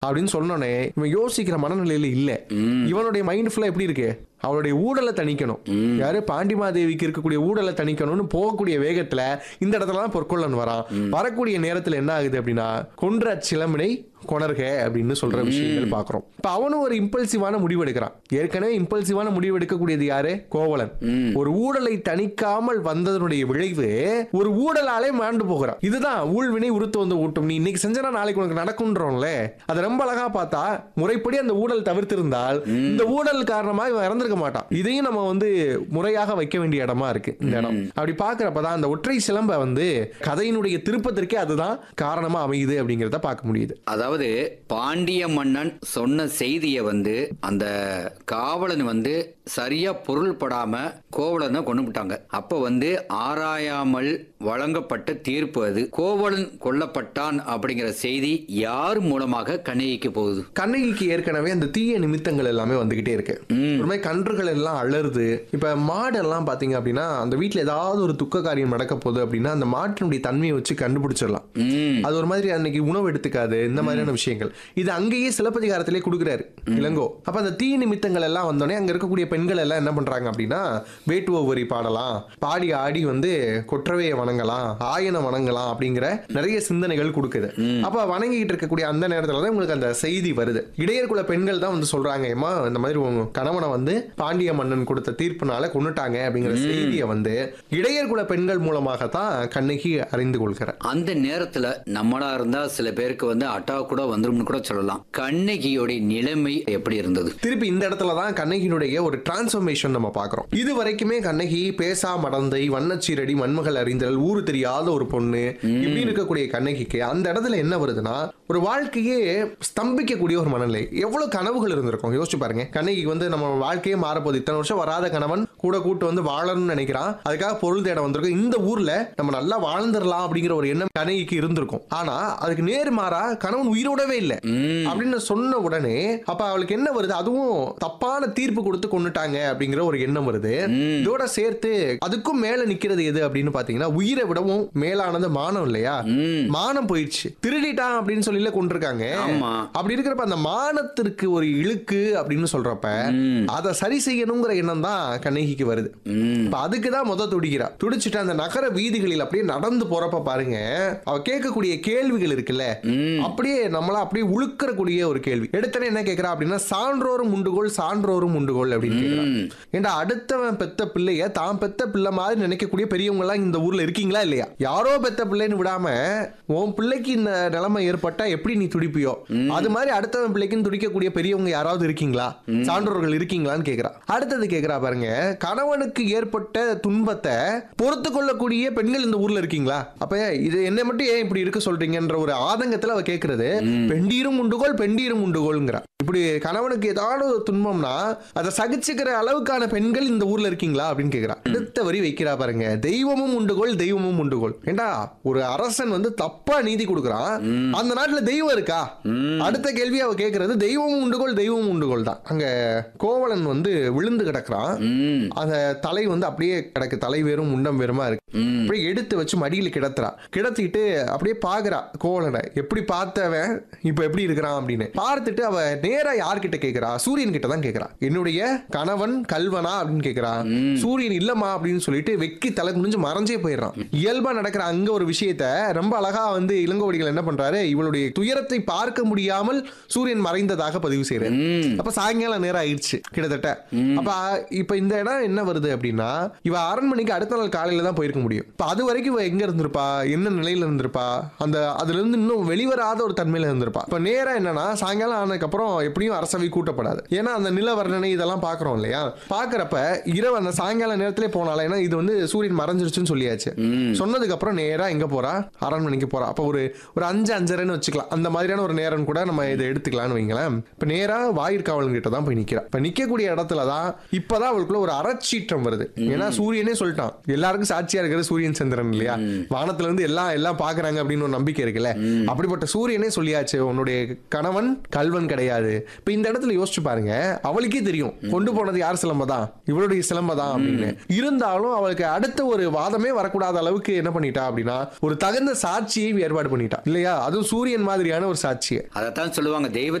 அப்படின்னு சொன்னோடனே இவன் யோசிக்கிற மனநிலையில இல்ல இவனுடைய மைண்ட் ஃபுல்லா எப்படி இருக்கு அவளுடைய ஊடலை தணிக்கணும் யாரு பாண்டிமாதேவிக்கு இருக்கக்கூடிய ஊடலை தணிக்கணும்னு போகக்கூடிய வேகத்துல இந்த இடத்துல தான் பொற்கொள்ளன் வரான் வரக்கூடிய நேரத்துல என்ன ஆகுது அப்படின்னா கொன்ற சிலம்பினை கொணர்க அப்படின்னு சொல்ற விஷயங்கள் பாக்குறோம் இப்ப அவனும் ஒரு இம்பல்சிவான முடிவு எடுக்கிறான் ஏற்கனவே இம்பல்சிவான முடிவு எடுக்கக்கூடியது யாரு கோவலன் ஒரு ஊடலை தணிக்காமல் வந்ததனுடைய விளைவு ஒரு ஊடலாலே மாண்டு போகிறான் இதுதான் ஊழ்வினை உருத்து வந்து ஊட்டும் நீ இன்னைக்கு செஞ்சனா நாளைக்கு உனக்கு நடக்கும்ன்றோம்ல அது ரொம்ப அழகா பார்த்தா முறைப்படி அந்த ஊழல் தவிர்த்திருந்தால் இந்த ஊழல் காரணமா இவன் இறந்திருக்க மாட்டான் இதையும் நம்ம வந்து முறையாக வைக்க வேண்டிய இடமா இருக்கு இந்த இடம் அப்படி பாக்குறப்பதான் அந்த ஒற்றை சிலம்ப வந்து கதையினுடைய திருப்பத்திற்கே அதுதான் காரணமா அமையுது அப்படிங்கறத பார்க்க முடியுது அதாவது பாண்டிய மன்னன் சொன்ன செய்தியை வந்து அந்த காவலன் வந்து சரியா பொருள்படாம கோவலனை கொண்டு விட்டாங்க அப்ப வந்து ஆராயாமல் வழங்கப்பட்ட தீர்ப்பு அது கோவலன் கொல்லப்பட்டான் அப்படிங்கிற செய்தி யார் மூலமாக கண்ணகிக்கு போகுது கண்ணகிக்கு ஏற்கனவே அந்த தீய நிமித்தங்கள் எல்லாமே வந்துகிட்டே இருக்கு ஒரு மாதிரி கன்றுகள் எல்லாம் அலறுது இப்ப மாடு எல்லாம் பாத்தீங்க அப்படின்னா அந்த வீட்டுல ஏதாவது ஒரு துக்க காரியம் நடக்க போகுது அப்படின்னா அந்த மாட்டினுடைய தன்மையை வச்சு கண்டுபிடிச்சிடலாம் ம் அது ஒரு மாதிரி அன்னைக்கு உணவு எடுத்துக்காது இந்த மாதிரியான விஷயங்கள் இது அங்கேயே சிலப்பதிகாரத்திலே கொடுக்குறாரு இளங்கோ அப்ப அந்த தீ நிமித்தங்கள் எல்லாம் வந்தோடனே அங்க இருக்கக்கூடிய பெண்கள் எல்லாம் என்ன பண்றாங்க அப்படின்னா வேட்டுவ வரி பாடலாம் பாடி ஆடி வந்து கொற்றவையை வணங்கலாம் ஆயனை வணங்கலாம் அப்படிங்கிற நிறைய சிந்தனைகள் கொடுக்குது அப்ப வணங்கிட்டு இருக்கக்கூடிய அந்த நேரத்துல தான் உங்களுக்கு அந்த செய்தி வருது இடையர்குல பெண்கள் தான் வந்து சொல்றாங்க ஏமா இந்த மாதிரி உங்க கணவனை வந்து பாண்டிய மன்னன் கொடுத்த தீர்ப்புனால கொன்னுட்டாங்க அப்படிங்கிற செய்தியை வந்து இடையர்குல பெண்கள் மூலமாக தான் கண்ணகி அறிந்து கொள்கிறார் அந்த நேரத்துல நம்மளா இருந்தா சில பேருக்கு வந்து அட்டாக் கூட வந்துரும்னு கூட சொல்லலாம் கண்ணகியோட நிலைமை எப்படி இருந்தது திருப்பி இந்த இடத்துல தான் கண்ணகியினுடைய ஒரு டிரான்ஸ்ஃபர்மேஷன் நம்ம பார்க்கிறோம் இது வரைக்குமே கண்ணகி பேசா மடந்தை வண்ணச்சீரடி மண்மகள் அறிந்தல் ஊரு தெரியாத ஒரு பொண்ணு இப்படி இருக்கக்கூடிய கண்ணகிக்கு அந்த இடத்துல என்ன வருதுன்னா ஒரு வாழ்க்கையே ஸ்தம்பிக்கக்கூடிய ஒரு மனநிலை எவ்வளவு கனவுகள் இருந்திருக்கும் யோசிச்சு பாருங்க கண்ணகிக்கு வந்து நம்ம வாழ்க்கையே மாறப்போகுது இத்தனை வருஷம் வராத கணவன் கூட கூட்டு வந்து வாழணும்னு நினைக்கிறான் அதுக்காக பொருள் தேட வந்திருக்கும் இந்த ஊர்ல நம்ம நல்லா வாழ்ந்துடலாம் அப்படிங்கிற ஒரு எண்ணம் கண்ணகிக்கு இருந்திருக்கும் ஆனா அதுக்கு நேர்மாறா கணவன் உயிரோடவே இல்லை அப்படின்னு சொன்ன உடனே அப்ப அவளுக்கு என்ன வருது அதுவும் தப்பான தீர்ப்பு கொடுத்து கொண்டுட்டாங்க அப்படிங்கிற ஒரு எண்ணம் வருது இதோட சேர்த்து அதுக்கும் மேல நிக்கிறது எது அப்படின்னு பாத்தீங்கன்னா உயிரை விடவும் மேலானது மானம் இல்லையா ம் மானம் போயிடுச்சு திருடிட்டான் அப்படின்னு சொல்லி கொண்டிருக்காங்க ஆமா அப்படி இருக்கிறப்ப அந்த மானத்திற்கு ஒரு இழுக்கு அப்படின்னு சொல்றப்ப ம் அதை சரி செய்யணுங்கிற எண்ணம் தான் கண்ணகிக்கு வருது ம் இப்ப அதுக்கு தான் முத துடிக்கிறா துடிச்சிட்டு அந்த நகர வீதிகளில் அப்படியே நடந்து போறப்ப பாருங்க அவ கேட்கக்கூடிய கேள்விகள் இருக்குல்ல ம் அப்படியே நம்மள அப்படியே உழுக்கறக்கூடிய ஒரு கேள்வி எடுத்தனே என்ன கேக்குறா அப்படின்னா சான்றோரும் உண்டுகோள் சான்றோரும் உண்டுகோள் அப்படின்னு கேக்குறா ம். ஏண்டா அடுத்தவன் பெத்த பிள்ளைய தான் பெத்த பிள்ளை மாதிரி நினைக்கக்கூடிய பெரியவங்க எல்லாம் இந்த ஊர்ல இருக்கீங்களா இல்லையா யாரோ பெத்த பிள்ளைன்னு விடாம உன் பிள்ளைக்கு இந்த நிலைமை ஏற்பட்டா எப்படி நீ துடிப்பியோ அது மாதிரி அடுத்தவன் பிள்ளைக்குன்னு துடிக்கக்கூடிய பெரியவங்க யாராவது இருக்கீங்களா சான்றோர்கள் இருக்கீங்களான்னு கேக்குறா அடுத்தது கேக்குறா பாருங்க கணவனுக்கு ஏற்பட்ட துன்பத்தை பொறுத்து கொள்ளக்கூடிய பெண்கள் இந்த ஊர்ல இருக்கீங்களா அப்ப இது என்ன மட்டும் ஏன் இப்படி இருக்க சொல்றீங்கன்ற ஒரு ஆதங்கத்துல அவ கேக்குறது பெண்டீரும் உண்டுகோள் பெண்டீரும் உண்டுகோள்ங்கிறா இப்படி கணவனுக்கு ஏதாவது ஒரு துன்பம்னா அதை சகிச்சுக்கிற அளவுக்கான பெண்கள் இந்த ஊர்ல இருக்கீங்களா அப்படின்னு கேக்குறா அடுத்த வரி வைக்கிறா பாருங்க தெய்வமும் உண்டுகோள் தெய்வமும் உண்டுகோள் ஏண்டா ஒரு அரசன் வந்து தப்பா நீதி கொடுக்குறான் அந்த நாட்டுல தெய்வம் இருக்கா அடுத்த கேள்வி அவ கேக்குறது தெய்வமும் உண்டுகோள் தெய்வமும் உண்டுகோள் தான் அங்க கோவலன் வந்து விழுந்து கிடக்குறான் ம் அந்த தலை வந்து அப்படியே கிடக்கு தலை வேறும் முண்டம் வேறுமா இருக்கு ம் அப்படியே எடுத்து வச்சு மடியில கிடத்துறா கிடத்திட்டு அப்படியே பாக்குறா கோவலனை எப்படி பார்த்தவன் இப்ப எப்படி இருக்கிறான் அப்படின்னு பார்த்துட்டு அவ நேரா யார்கிட்ட கேக்குறா சூரியன் கிட்ட தான் கேக்குறா என்னுடைய கணவன் கல்வனா அப்படின்னு கேக்குறா சூரியன் இல்லம்மா அப்படின்னு சொல்லிட்டு வெக்கி தலை குனிஞ்சு மறைஞ்சே போயிடுறான் இயல்பா நடக்கிற அங்க ஒரு விஷயத்த ரொம்ப அழகா வந்து இளங்கோவடிகள் என்ன பண்றாரு இவளுடைய துயரத்தை பார்க்க முடியாமல் சூரியன் மறைந்ததாக பதிவு செய்யறாரு ம் அப்ப சாயங்காலம் நேரம் ஆயிடுச்சு கிட்டத்தட்ட அப்ப இப்ப இந்த இடம் என்ன வருது அப்படின்னா இவ அரண்மனைக்கு அடுத்த நாள் காலையில தான் போயிருக்க முடியும் இப்ப அது வரைக்கும் இவ எங்க இருந்திருப்பா என்ன நிலையில இருந்திருப்பா அந்த அதுல இருந்து இன்னும் வெளிவராத ஒரு தன்மையில இருந்திருப்பா இப்ப நேரா என்னன்னா சாயங்காலம் ஆனதுக்கு அப்புறம் எப்படியும் அரசவை கூட்டப்படாது ஏன்னா அந்த நில வர்ணனை இதெல்லாம் பாக்குறோம் இல்லையா பாக்குறப்ப இரவு அந்த சாயங்கால நேரத்திலே போனால ஏன்னா இது வந்து சூரியன் மறைஞ்சிருச்சுன்னு சொல்லியாச்சு ம் சொன்னதுக்கு அப்புறம் நேரா எங்க போறா அரண்மனைக்கு போறா அப்ப ஒரு ஒரு அஞ்சு அஞ்சரைன்னு வச்சுக்கலாம் அந்த மாதிரியான ஒரு நேரம் கூட நம்ம இதை எடுத்துக்கலாம்னு வைங்களேன் இப்ப நேரா வாயிற்காவலன் கிட்ட தான் போய் நிக்கிறா இப்ப நிக்கக்கூடிய இடத்துல இடத்துலதான் இப்பதான் அவளுக்குள்ள ஒரு அறச்சீற்றம் வருது ஏன்னா சூரியனே சொல்லிட்டான் எல்லாருக்கும் சாட்சியா இருக்கிறது சூரியன் சந்திரன் இல்லையா வானத்துல இருந்து எல்லாம் எல்லாம் பாக்குறாங்க அப்படின்னு ஒரு நம்பிக்கை இருக்குல்ல அப்படிப்பட்ட சூரியனே சொல்லியாச்சு உன்னுடைய கணவன் கல்வன் கிடையாது இப்ப இந்த இடத்துல யோசிச்சு பாருங்க அவளுக்கே தெரியும் கொண்டு போனது யார் சிலம்ப தான் இவளுடைய சிலம்ப தான் அப்படின்னு இருந்தாலும் அவளுக்கு அடுத்த ஒரு வாதமே வரக்கூடாத அளவுக்கு என்ன பண்ணிட்டா அப்படின்னா ஒரு தகுந்த சாட்சியை ஏற்பாடு பண்ணிட்டா இல்லையா அதுவும் சூரியன் மாதிரியான ஒரு சாட்சியை அதைத்தான் சொல்லுவாங்க தெய்வ